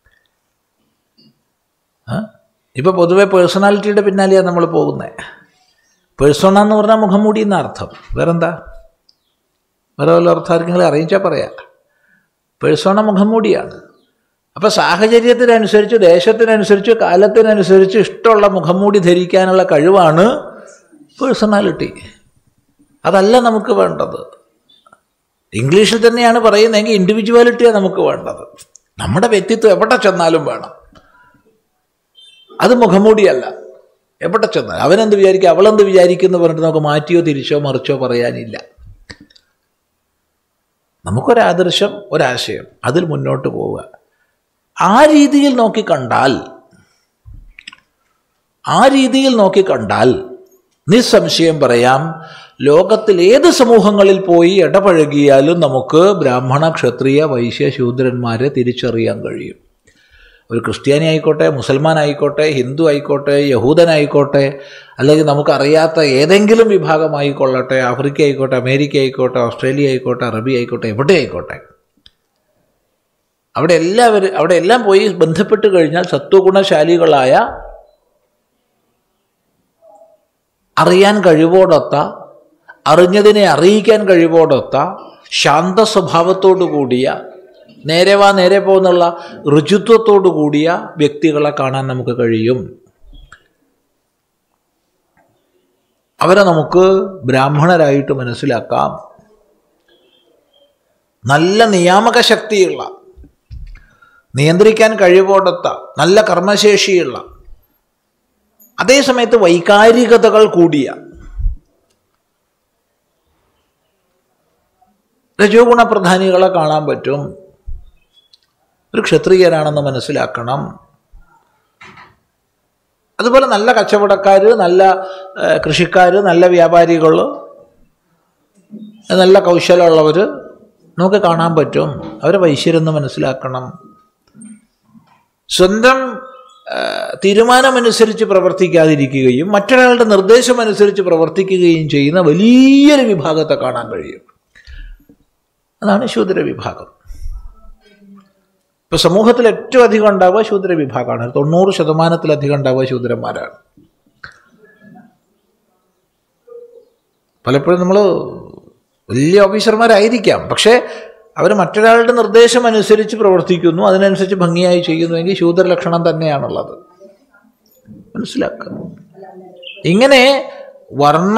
ഇപ്പോൾ പൊതുവെ പേഴ്സണാലിറ്റിയുടെ പിന്നാലെയാണ് നമ്മൾ പോകുന്നത് പേഴ്സണ എന്ന് പറഞ്ഞാൽ മുഖംമൂടി എന്ന അർത്ഥം വേറെന്താ വേറെ വല്ല അർത്ഥം ആർക്കെങ്കിലും അറിയിച്ചാൽ പറയാം പേഴ്സോണ മുഖംമൂടിയാണ് അപ്പോൾ സാഹചര്യത്തിനനുസരിച്ച് ദേശത്തിനനുസരിച്ച് കാലത്തിനനുസരിച്ച് ഇഷ്ടമുള്ള മുഖംമൂടി ധരിക്കാനുള്ള കഴിവാണ് പേഴ്സണാലിറ്റി അതല്ല നമുക്ക് വേണ്ടത് ഇംഗ്ലീഷിൽ തന്നെയാണ് പറയുന്നതെങ്കിൽ ഇൻഡിവിജ്വാലിറ്റിയാണ് നമുക്ക് വേണ്ടത് നമ്മുടെ വ്യക്തിത്വം എവിടെ ചെന്നാലും വേണം അത് മുഖംമൂടിയല്ല എവിടെ ചെന്നാൽ അവനെന്ത് വിചാരിക്കുക അവളെന്ത് വിചാരിക്കുന്നു പറഞ്ഞിട്ട് നമുക്ക് മാറ്റിയോ തിരിച്ചോ മറിച്ചോ പറയാനില്ല നമുക്കൊരാദർശം ഒരാശയം അതിൽ മുന്നോട്ട് പോവുക ആ രീതിയിൽ നോക്കിക്കണ്ടാൽ ആ രീതിയിൽ നോക്കിക്കണ്ടാൽ നിസ്സംശയം പറയാം ലോകത്തിൽ ഏത് സമൂഹങ്ങളിൽ പോയി ഇടപഴകിയാലും നമുക്ക് ബ്രാഹ്മണ ക്ഷത്രിയ വൈശ്യ ശൂദ്രന്മാരെ തിരിച്ചറിയാൻ കഴിയും ഒരു ക്രിസ്ത്യാനി ആയിക്കോട്ടെ മുസൽമാൻ ആയിക്കോട്ടെ ഹിന്ദു ആയിക്കോട്ടെ യഹൂദനായിക്കോട്ടെ അല്ലെങ്കിൽ നമുക്കറിയാത്ത ഏതെങ്കിലും വിഭാഗമായിക്കൊള്ളട്ടെ ആഫ്രിക്ക ആയിക്കോട്ടെ അമേരിക്ക ആയിക്കോട്ടെ ഓസ്ട്രേലിയ ആയിക്കോട്ടെ അറബി ആയിക്കോട്ടെ എവിടെ ആയിക്കോട്ടെ അവിടെ എല്ലാവരും അവിടെ എല്ലാം പോയി ബന്ധപ്പെട്ട് കഴിഞ്ഞാൽ സത്വഗുണശാലികളായ അറിയാൻ കഴിവോടൊത്ത അറിഞ്ഞതിനെ അറിയിക്കാൻ കഴിവോടൊത്ത ശാന്ത സ്വഭാവത്തോടു കൂടിയ നേരെ വാ നേരെ പോകുന്നുള്ള ഋജുത്വത്തോടു കൂടിയ വ്യക്തികളെ കാണാൻ നമുക്ക് കഴിയും അവരെ നമുക്ക് ബ്രാഹ്മണരായിട്ട് മനസ്സിലാക്കാം നല്ല നിയാമക ശക്തിയുള്ള നിയന്ത്രിക്കാൻ കഴിവോടൊത്ത നല്ല കർമ്മശേഷിയുള്ള അതേസമയത്ത് വൈകാരികതകൾ കൂടിയ രജോ ഗുണപ്രധാനികളെ കാണാൻ പറ്റും ഒരു ക്ഷത്രിയനാണെന്ന് മനസ്സിലാക്കണം അതുപോലെ നല്ല കച്ചവടക്കാർ നല്ല കൃഷിക്കാർ നല്ല വ്യാപാരികൾ നല്ല കൗശലമുള്ളവർ നമുക്ക് കാണാൻ പറ്റും അവരെ വൈശ്യരെന്ന് മനസ്സിലാക്കണം സ്വന്തം ആ, തീരുമാനമനുസരിച്ച് പ്രവർത്തിക്കാതിരിക്കുകയും മറ്റൊരാളുടെ നിർദ്ദേശമനുസരിച്ച് പ്രവർത്തിക്കുകയും ചെയ്യുന്ന വലിയൊരു വിഭാഗത്തെ കാണാൻ കഴിയും അതാണ് ശൂദ്ര വിഭാഗം ഇപ്പൊ സമൂഹത്തിൽ ഏറ്റവും അധികം ഉണ്ടാവുക ശൂദ്ര വിഭാഗമാണ് തൊണ്ണൂറ് ശതമാനത്തിലധികം ഉണ്ടാവുക ശൂദ്രന്മാരാണ് പലപ്പോഴും നമ്മൾ വലിയ ഓഫീസർമാരായിരിക്കാം പക്ഷേ അവർ മറ്റൊരാളുടെ നിർദ്ദേശം അനുസരിച്ച് പ്രവർത്തിക്കുന്നു അതിനനുസരിച്ച് ഭംഗിയായി ചെയ്യുന്നുവെങ്കിൽ ശൂദ്ര ലക്ഷണം തന്നെയാണുള്ളത് മനസ്സിലാക്കുക ഇങ്ങനെ വർണ്ണ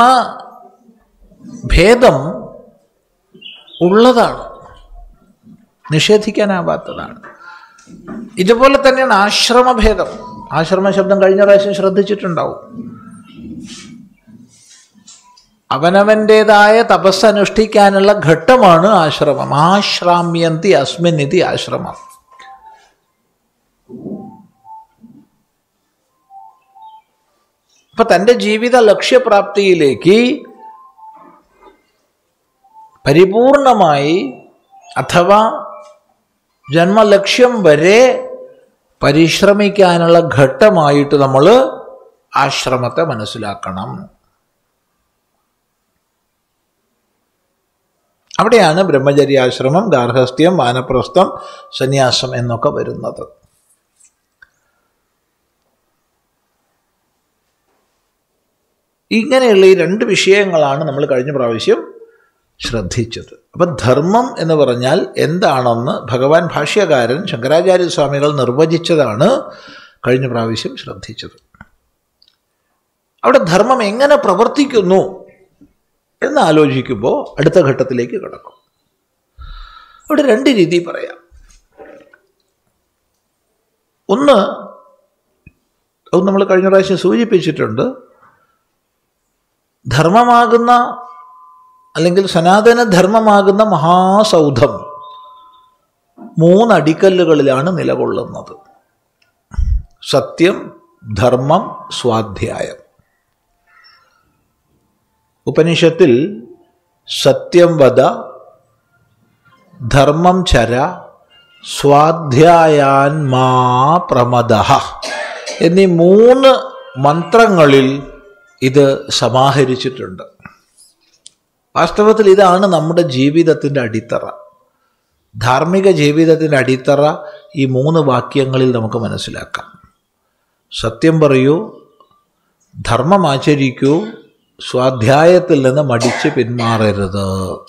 ഭേദം ഉള്ളതാണ് നിഷേധിക്കാനാവാത്തതാണ് ഇതുപോലെ തന്നെയാണ് ആശ്രമഭേദം ആശ്രമ ശബ്ദം കഴിഞ്ഞ പ്രാവശ്യം ശ്രദ്ധിച്ചിട്ടുണ്ടാവും അവനവൻ്റെതായ തപസ് അനുഷ്ഠിക്കാനുള്ള ഘട്ടമാണ് ആശ്രമം ആശ്രാമ്യന്തി അസ്മിൻ ഇതി ആശ്രമം അപ്പൊ തൻ്റെ ജീവിത ലക്ഷ്യപ്രാപ്തിയിലേക്ക് പരിപൂർണമായി അഥവാ ജന്മലക്ഷ്യം വരെ പരിശ്രമിക്കാനുള്ള ഘട്ടമായിട്ട് നമ്മൾ ആശ്രമത്തെ മനസ്സിലാക്കണം അവിടെയാണ് ബ്രഹ്മചര്യാശ്രമം ഗാർഹസ്ഥ്യം വാനപ്രസ്ഥം സന്യാസം എന്നൊക്കെ വരുന്നത് ഇങ്ങനെയുള്ള ഈ രണ്ട് വിഷയങ്ങളാണ് നമ്മൾ കഴിഞ്ഞ പ്രാവശ്യം ശ്രദ്ധിച്ചത് അപ്പം ധർമ്മം എന്ന് പറഞ്ഞാൽ എന്താണെന്ന് ഭഗവാൻ ഭാഷ്യകാരൻ ശങ്കരാചാര്യ സ്വാമികൾ നിർവചിച്ചതാണ് കഴിഞ്ഞ പ്രാവശ്യം ശ്രദ്ധിച്ചത് അവിടെ ധർമ്മം എങ്ങനെ പ്രവർത്തിക്കുന്നു എന്ന് ആലോചിക്കുമ്പോൾ അടുത്ത ഘട്ടത്തിലേക്ക് കിടക്കും അവിടെ രണ്ട് രീതി പറയാം ഒന്ന് അത് നമ്മൾ കഴിഞ്ഞ പ്രാവശ്യം സൂചിപ്പിച്ചിട്ടുണ്ട് ധർമ്മമാകുന്ന അല്ലെങ്കിൽ സനാതന ധർമ്മമാകുന്ന മഹാസൗധം മൂന്നടിക്കല്ലുകളിലാണ് നിലകൊള്ളുന്നത് സത്യം ധർമ്മം സ്വാധ്യായം ഉപനിഷത്തിൽ സത്യം വധ ധർമ്മം ചര സ്വാധ്യായാൻ മാ പ്രമദ എന്നീ മൂന്ന് മന്ത്രങ്ങളിൽ ഇത് സമാഹരിച്ചിട്ടുണ്ട് വാസ്തവത്തിൽ ഇതാണ് നമ്മുടെ ജീവിതത്തിൻ്റെ അടിത്തറ ധാർമ്മിക ജീവിതത്തിൻ്റെ അടിത്തറ ഈ മൂന്ന് വാക്യങ്ങളിൽ നമുക്ക് മനസ്സിലാക്കാം സത്യം പറയൂ ധർമ്മം ആചരിക്കൂ സ്വാധ്യായത്തിൽ നിന്ന് മടിച്ച് പിന്മാറരുത്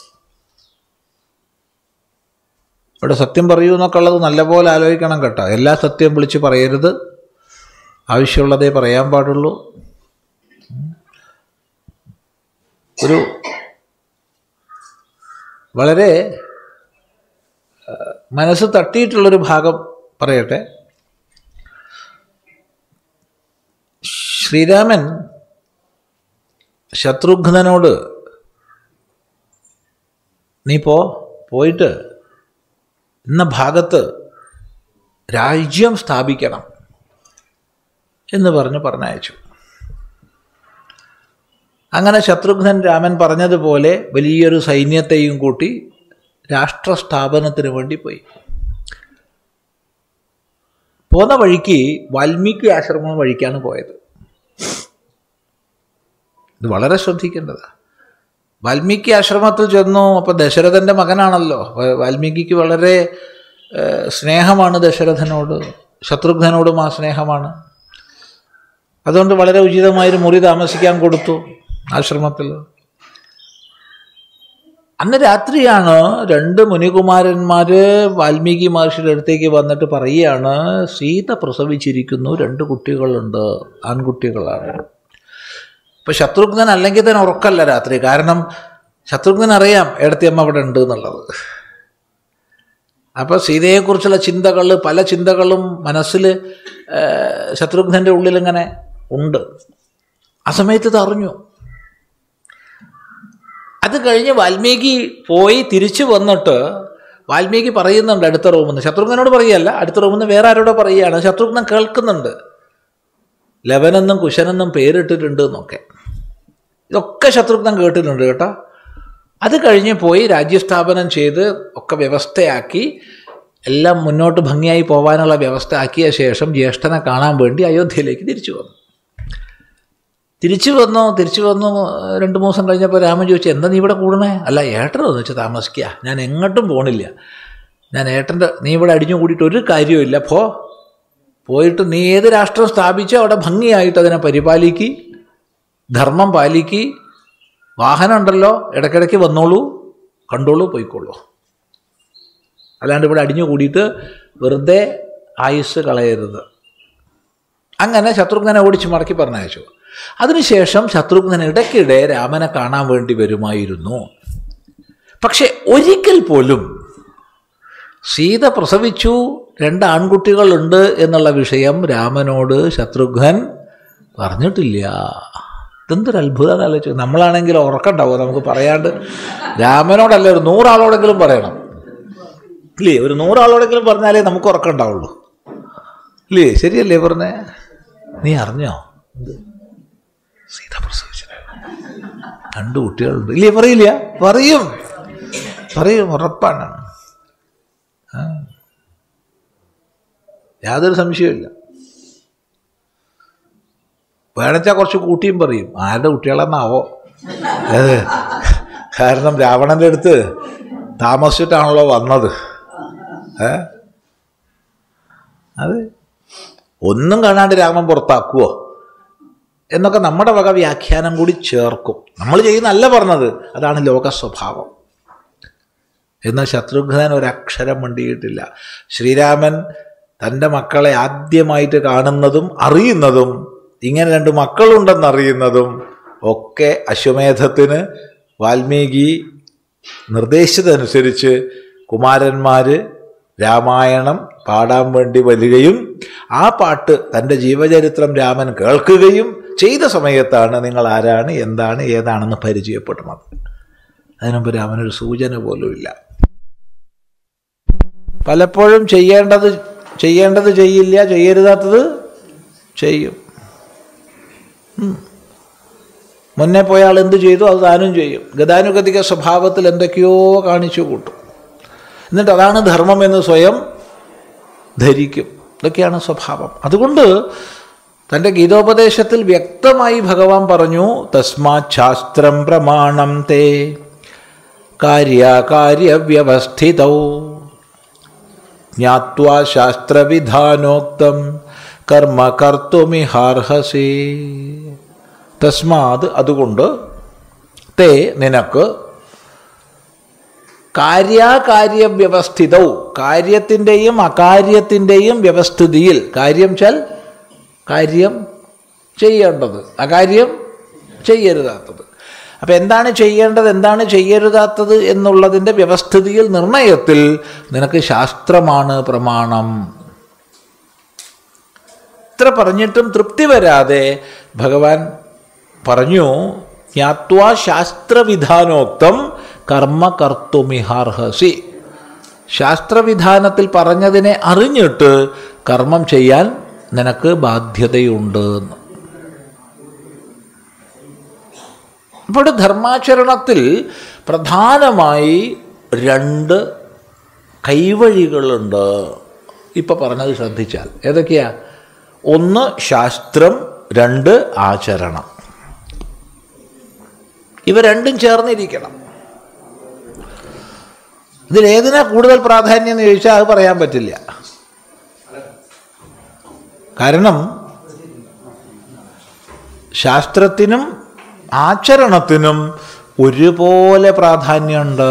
ഇവിടെ സത്യം പറയൂ എന്നൊക്കെ ഉള്ളത് നല്ലപോലെ ആലോചിക്കണം കേട്ടോ എല്ലാ സത്യം വിളിച്ച് പറയരുത് ആവശ്യമുള്ളതേ പറയാൻ പാടുള്ളൂ ഒരു വളരെ ആ, മനസ്സ് തട്ടിയിട്ടുള്ളൊരു ഭാഗം പറയട്ടെ ശ്രീരാമൻ ശത്രുഘ്നനോട് നീ പോ പോയിട്ട് ഇന്ന ഭാഗത്ത് രാജ്യം സ്ഥാപിക്കണം എന്ന് പറഞ്ഞ് പറഞ്ഞയച്ചു അങ്ങനെ ശത്രുഘ്നൻ രാമൻ പറഞ്ഞതുപോലെ വലിയൊരു സൈന്യത്തെയും കൂട്ടി രാഷ്ട്രസ്ഥാപനത്തിന് വേണ്ടി പോയി പോന്ന വഴിക്ക് വാൽമീകി ആശ്രമം വഴിക്കാണ് പോയത് ഇത് വളരെ ശ്രദ്ധിക്കേണ്ടതാണ് വാൽമീകി ആശ്രമത്തിൽ ചെന്നു അപ്പോൾ ദശരഥൻ്റെ മകനാണല്ലോ വ- വാൽമീകിക്ക് വളരെ ഏഹ്, സ്നേഹമാണ് ദശരഥനോട് ശത്രുഘ്നനോടും ആ സ്നേഹമാണ് അതുകൊണ്ട് വളരെ ഉചിതമായൊരു മുറി താമസിക്കാൻ കൊടുത്തു ആശ്രമത്തിൽ അന്ന് രാത്രിയാണ് രണ്ട് മുനികുമാരന്മാർ വാൽമീകി മഹർഷിയുടെ അടുത്തേക്ക് വന്നിട്ട് പറയുകയാണ് സീത പ്രസവിച്ചിരിക്കുന്നു രണ്ട് കുട്ടികളുണ്ട് ആൺകുട്ടികളാണ് ഇപ്പൊ ശത്രുഘ്നൻ അല്ലെങ്കിൽ തന്നെ ഉറക്കല്ല രാത്രി കാരണം ശത്രുഘ്നൻ അറിയാം എടത്തിയമ്മ അവിടെ ഉണ്ട് എന്നുള്ളത് അപ്പോൾ സീതയെക്കുറിച്ചുള്ള ചിന്തകൾ പല ചിന്തകളും മനസ്സിൽ ശത്രുഘ്നൻ്റെ ഉള്ളിലിങ്ങനെ ഉണ്ട് ആ സമയത്ത് ഇത് അറിഞ്ഞു അത് കഴിഞ്ഞ് വാൽമീകി പോയി തിരിച്ചു വന്നിട്ട് വാൽമീകി പറയുന്നുണ്ട് അടുത്ത റൂമിൽ നിന്ന് ശത്രുഘ്നനോട് പറയുകയല്ല അടുത്ത റൂമിൽ നിന്ന് വേറെ ആരോടോ പറയുകയാണ് ശത്രുഘ്നൻ കേൾക്കുന്നുണ്ട് ലവനെന്നും കുശനെന്നും പേരിട്ടിട്ടുണ്ട് എന്നൊക്കെ ഇതൊക്കെ ശത്രുഘ്നൻ കേട്ടിട്ടുണ്ട് കേട്ടോ അത് കഴിഞ്ഞ് പോയി രാജ്യസ്ഥാപനം ചെയ്ത് ഒക്കെ വ്യവസ്ഥയാക്കി എല്ലാം മുന്നോട്ട് ഭംഗിയായി പോകാനുള്ള വ്യവസ്ഥ ആക്കിയ ശേഷം ജ്യേഷ്ഠനെ കാണാൻ വേണ്ടി അയോധ്യയിലേക്ക് തിരിച്ചു വന്നു തിരിച്ചു വന്നു തിരിച്ചു വന്നു രണ്ട് മൂന്ന് ദിവസം കഴിഞ്ഞപ്പോൾ രാമൻ ചോദിച്ചു എന്താ നീ ഇവിടെ കൂടണേ അല്ല ഏട്ടനൊന്ന് വെച്ച് താമസിക്കുക ഞാൻ എങ്ങോട്ടും പോണില്ല ഞാൻ ഏട്ടൻ്റെ നീ ഇവിടെ അടിഞ്ഞു കൂടിയിട്ട് ഒരു കാര്യമില്ല പോ പോയിട്ട് നീ ഏത് രാഷ്ട്രം സ്ഥാപിച്ചോ അവിടെ ഭംഗിയായിട്ട് അതിനെ പരിപാലിക്ക് ധർമ്മം പാലിക്ക് വാഹനം ഉണ്ടല്ലോ ഇടയ്ക്കിടയ്ക്ക് വന്നോളൂ കണ്ടോളൂ പോയിക്കോളൂ അല്ലാണ്ട് ഇവിടെ അടിഞ്ഞു കൂടിയിട്ട് വെറുതെ ആയുസ് കളയരുത് അങ്ങനെ ശത്രുഘ്നനെ ഓടിച്ച് മടക്കി പറഞ്ഞയച്ചു അതിനുശേഷം ശത്രുഘ്നൻ ഇടയ്ക്കിടെ രാമനെ കാണാൻ വേണ്ടി വരുമായിരുന്നു പക്ഷെ ഒരിക്കൽ പോലും സീത പ്രസവിച്ചു രണ്ട് ആൺകുട്ടികളുണ്ട് എന്നുള്ള വിഷയം രാമനോട് ശത്രുഘ്നൻ പറഞ്ഞിട്ടില്ല ഇതെന്തൊരു അത്ഭുതം ആലോചിച്ചു നമ്മളാണെങ്കിൽ ഉറക്കണ്ടാവും നമുക്ക് പറയാണ്ട് രാമനോടല്ല ഒരു നൂറാളോടെങ്കിലും പറയണം ഇല്ലേ ഒരു നൂറാളോടെങ്കിലും പറഞ്ഞാലേ നമുക്ക് ഉറക്കമുണ്ടാവുള്ളൂ ഇല്ലേ ശരിയല്ലേ പറഞ്ഞേ നീ അറിഞ്ഞോ എന്ത്? സീത പ്രസവിച്ചു രണ്ട് കുട്ടികളുണ്ട് ഇല്ലേ പറയില്ല പറയും പറയും ഉറപ്പാണ് ആ. യാതൊരു സംശയമില്ല വേണച്ചാൽ കുറച്ച് കൂട്ടിയും പറയും ആരുടെ കുട്ടികളെന്നാവോ ഏത് കാരണം രാവണൻ്റെ അടുത്ത് താമസിച്ചിട്ടാണല്ലോ വന്നത് ഏ അത് ഒന്നും കാണാണ്ട് രാമൻ പുറത്താക്കുവോ എന്നൊക്കെ നമ്മുടെ വക വ്യാഖ്യാനം കൂടി ചേർക്കും നമ്മൾ ചെയ്യുന്നല്ല പറഞ്ഞത് അതാണ് ലോക സ്വഭാവം എന്നാൽ ശത്രുഘ്നൻ ഒരക്ഷരം മണ്ടിയിട്ടില്ല ശ്രീരാമൻ തൻ്റെ മക്കളെ ആദ്യമായിട്ട് കാണുന്നതും അറിയുന്നതും ഇങ്ങനെ രണ്ട് മക്കളുണ്ടെന്നറിയുന്നതും ഒക്കെ അശ്വമേധത്തിന് വാൽമീകി നിർദ്ദേശിച്ചതനുസരിച്ച് കുമാരന്മാർ രാമായണം പാടാൻ വേണ്ടി വരികയും ആ പാട്ട് തൻ്റെ ജീവചരിത്രം രാമൻ കേൾക്കുകയും ചെയ്ത സമയത്താണ് നിങ്ങൾ ആരാണ് എന്താണ് ഏതാണെന്ന് പരിചയപ്പെടുന്നത് അതിനുമുമ്പ് രാമനൊരു സൂചന പോലുമില്ല പലപ്പോഴും ചെയ്യേണ്ടത് ചെയ്യേണ്ടത് ചെയ്യില്ല ചെയ്യരുതാത്തത് ചെയ്യും ഉം. മുന്നേ പോയ ആൾ എന്ത് ചെയ്തു അത് താനും ചെയ്യും ഗതാനുഗതിക സ്വഭാവത്തിൽ എന്തൊക്കെയോ കാണിച്ചു കൂട്ടും എന്നിട്ട് അതാണ് ധർമ്മം എന്ന് സ്വയം ധരിക്കും ഇതൊക്കെയാണ് സ്വഭാവം അതുകൊണ്ട് തൻ്റെ ഗീതോപദേശത്തിൽ വ്യക്തമായി ഭഗവാൻ പറഞ്ഞു തസ്മാത് ശാസ്ത്രം പ്രമാണം തേ കാര്യകാര്യവ്യവസ്ഥിതൗ ജ്ഞാത്വാ ശാസ്ത്രവിധാനോക്തം കർമ്മ കർത്തുമിഹാർഹസി തസ്മാത് അതുകൊണ്ട് തേ നിനക്ക് കാര്യകാര്യവ്യവസ്ഥിതൗ കാര്യത്തിൻ്റെയും അകാര്യത്തിൻ്റെയും വ്യവസ്ഥിതിയിൽ കാര്യം ചാൽ കാര്യം ചെയ്യേണ്ടത് അകാര്യം ചെയ്യരുതാത്തത് അപ്പം എന്താണ് ചെയ്യേണ്ടത് എന്താണ് ചെയ്യരുതാത്തത് എന്നുള്ളതിൻ്റെ വ്യവസ്ഥിതിയിൽ നിർണയത്തിൽ നിനക്ക് ശാസ്ത്രമാണ് പ്രമാണം ഇത്ര പറഞ്ഞിട്ടും തൃപ്തി വരാതെ ഭഗവാൻ പറഞ്ഞു ജ്ഞാത്വാ ശാസ്ത്രവിധാനോക്തം കർമ്മ കർത്തുമിഹാർഹസി ശാസ്ത്രവിധാനത്തിൽ പറഞ്ഞതിനെ അറിഞ്ഞിട്ട് കർമ്മം ചെയ്യാൻ നിനക്ക് ബാധ്യതയുണ്ട് എന്ന് ഇവിടെ ധർമാചരണത്തിൽ പ്രധാനമായി രണ്ട് കൈവഴികളുണ്ട് ഇപ്പം പറഞ്ഞത് ശ്രദ്ധിച്ചാൽ ഏതൊക്കെയാ ഒന്ന് ശാസ്ത്രം രണ്ട് ആചരണം ഇവ രണ്ടും ചേർന്നിരിക്കണം ഇതിലേതിനാ കൂടുതൽ പ്രാധാന്യം എന്ന് ചോദിച്ചാൽ അത് പറയാൻ പറ്റില്ല കാരണം ശാസ്ത്രത്തിനും ആചരണത്തിനും ഒരുപോലെ പ്രാധാന്യമുണ്ട്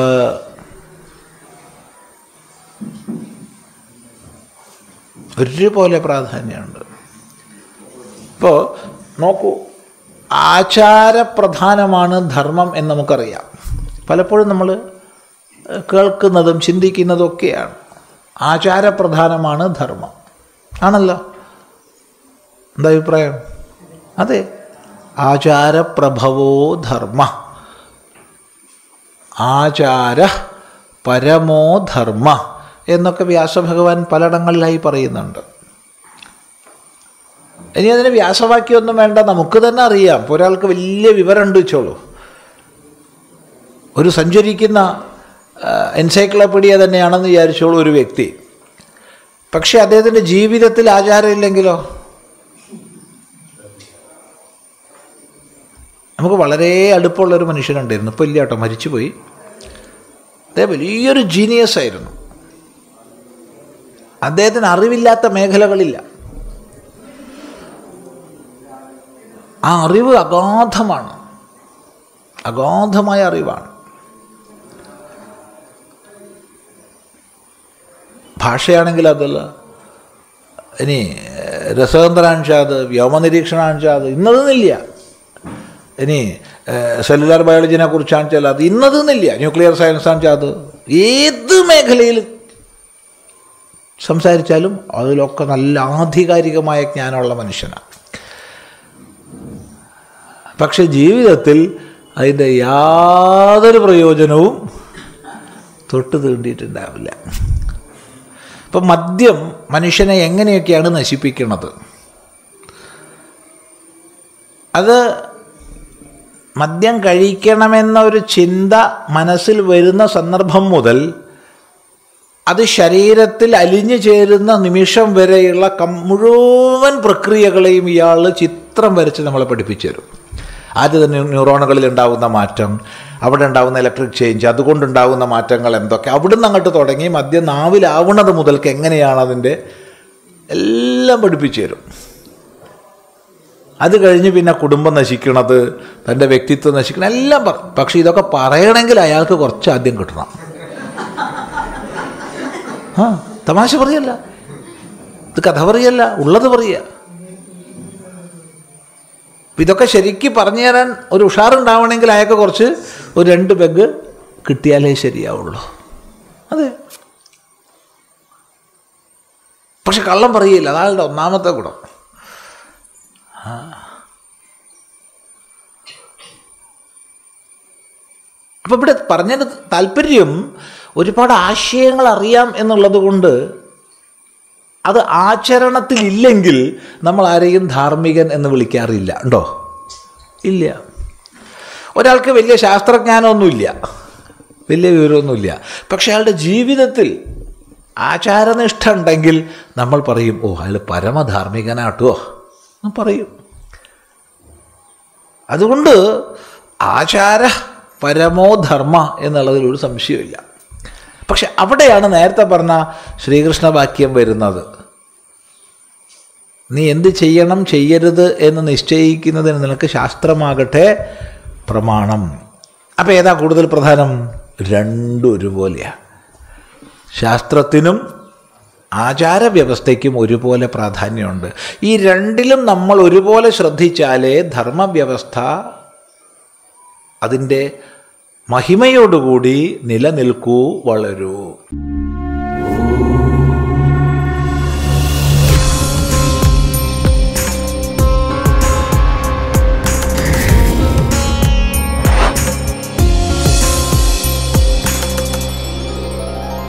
ഒരുപോലെ പ്രാധാന്യമുണ്ട് ഇപ്പോൾ നോക്കൂ ആചാരപ്രധാനമാണ് ധർമ്മം എന്ന് നമുക്കറിയാം പലപ്പോഴും നമ്മൾ കേൾക്കുന്നതും ചിന്തിക്കുന്നതും ഒക്കെയാണ് ആചാരപ്രധാനമാണ് ധർമ്മം ആണല്ലോ എന്താ അഭിപ്രായം അതെ ആചാരപ്രഭവോ ധർമ്മ ആചാര പരമോ ധർമ്മ എന്നൊക്കെ വ്യാസഭഗവാൻ പലയിടങ്ങളിലായി പറയുന്നുണ്ട് ഇനി അതിന് വ്യാസവാക്യമൊന്നും വേണ്ട നമുക്ക് തന്നെ അറിയാം ഇപ്പോൾ ഒരാൾക്ക് വലിയ വിവരമുണ്ട് വെച്ചോളൂ ഒരു സഞ്ചരിക്കുന്ന എൻസൈക്ലോപ്പീഡിയ തന്നെയാണെന്ന് വിചാരിച്ചോളൂ ഒരു വ്യക്തി പക്ഷേ അദ്ദേഹത്തിൻ്റെ ജീവിതത്തിൽ ആചാരമില്ലെങ്കിലോ നമുക്ക് വളരെ അടുപ്പമുള്ള ഒരു മനുഷ്യനുണ്ടായിരുന്നു ഇപ്പോൾ ഇല്ല കേട്ടോ മരിച്ചുപോയി അദ്ദേഹം വലിയൊരു ജീനിയസ് ആയിരുന്നു അദ്ദേഹത്തിന് അറിവില്ലാത്ത മേഖലകളില്ല ആ അറിവ് അഗാധമാണ് അഗാധമായ അറിവാണ് ഭാഷയാണെങ്കിൽ അതല്ല ഇനി രസതന്ത്രാൻഷാത് വ്യോമനിരീക്ഷണാൻഷാത് ഇന്നതൊന്നുമില്ല ഇനി സെല്ലുലാർ ബയോളജിനെ കുറിച്ചാണ് വെച്ചാൽ അത് ഇന്നതെന്നില്ല ന്യൂക്ലിയർ സയൻസ് ആണ് അത് ഏത് മേഖലയിൽ സംസാരിച്ചാലും അതിലൊക്കെ നല്ല ആധികാരികമായ ജ്ഞാനമുള്ള മനുഷ്യനാണ് പക്ഷെ ജീവിതത്തിൽ അതിൻ്റെ യാതൊരു പ്രയോജനവും തൊട്ട് തീണ്ടിയിട്ടുണ്ടാവില്ല ഇപ്പം മദ്യം മനുഷ്യനെ എങ്ങനെയൊക്കെയാണ് നശിപ്പിക്കുന്നത് അത് മദ്യം കഴിക്കണമെന്ന ഒരു ചിന്ത മനസ്സിൽ വരുന്ന സന്ദർഭം മുതൽ അത് ശരീരത്തിൽ അലിഞ്ഞു ചേരുന്ന നിമിഷം വരെയുള്ള കം മുഴുവൻ പ്രക്രിയകളെയും ഇയാൾ ചിത്രം വരച്ച് നമ്മളെ പഠിപ്പിച്ചു തരും ആദ്യം തന്നെ ന്യൂറോണുകളിൽ ഉണ്ടാകുന്ന മാറ്റം അവിടെ ഉണ്ടാകുന്ന ഇലക്ട്രിക് ചേഞ്ച് അതുകൊണ്ടുണ്ടാകുന്ന മാറ്റങ്ങൾ എന്തൊക്കെ അവിടുന്ന് അങ്ങോട്ട് തുടങ്ങി മദ്യം നാവിലാവുന്നത് മുതൽക്ക് എങ്ങനെയാണ് അതിൻ്റെ എല്ലാം പഠിപ്പിച്ചു തരും അത് കഴിഞ്ഞ് പിന്നെ കുടുംബം നശിക്കണത് തൻ്റെ വ്യക്തിത്വം നശിക്കണം എല്ലാം പറ പക്ഷെ ഇതൊക്കെ പറയണമെങ്കിൽ അയാൾക്ക് കുറച്ച് ആദ്യം കിട്ടണം ആ തമാശ പറയല്ല ഇത് കഥ പറയല്ല ഉള്ളത് പറയുക ഇതൊക്കെ ശരിക്കും പറഞ്ഞു തരാൻ ഒരു ഉഷാറുണ്ടാവണമെങ്കിൽ അയാൾക്ക് കുറച്ച് ഒരു രണ്ട് പെഗ് കിട്ടിയാലേ ശരിയാവുള്ളൂ അതെ പക്ഷെ കള്ളം പറയില്ല അതാളുടെ ഒന്നാമത്തെ ഗുണം അപ്പം ഇവിടെ പറഞ്ഞതിന് താല്പര്യം ഒരുപാട് ആശയങ്ങൾ അറിയാം എന്നുള്ളത് കൊണ്ട് അത് ആചരണത്തിലില്ലെങ്കിൽ നമ്മൾ ആരെയും ധാർമ്മികൻ എന്ന് വിളിക്കാറില്ല ഉണ്ടോ ഇല്ല ഒരാൾക്ക് വലിയ ശാസ്ത്രജ്ഞാനമൊന്നുമില്ല വലിയ വിവരമൊന്നുമില്ല പക്ഷെ അയാളുടെ ജീവിതത്തിൽ ആചാരനിഷ്ഠ ഉണ്ടെങ്കിൽ നമ്മൾ പറയും ഓ അയാൾ പരമധാർമ്മികനാട്ടോ എന്ന് പറയും അതുകൊണ്ട് ആചാര പരമോ ധർമ്മ എന്നുള്ളതിൽ ഒരു സംശയമില്ല പക്ഷെ അവിടെയാണ് നേരത്തെ പറഞ്ഞ ശ്രീകൃഷ്ണ വാക്യം വരുന്നത് നീ എന്ത് ചെയ്യണം ചെയ്യരുത് എന്ന് നിശ്ചയിക്കുന്നതിന് നിനക്ക് ശാസ്ത്രമാകട്ടെ പ്രമാണം അപ്പം ഏതാ കൂടുതൽ പ്രധാനം രണ്ടും ഒരുപോലെയാണ് ശാസ്ത്രത്തിനും ആചാരവ്യവസ്ഥയ്ക്കും ഒരുപോലെ പ്രാധാന്യമുണ്ട് ഈ രണ്ടിലും നമ്മൾ ഒരുപോലെ ശ്രദ്ധിച്ചാലേ ധർമ്മവ്യവസ്ഥ അതിൻ്റെ മഹിമയോടുകൂടി നിലനിൽക്കൂ വളരൂ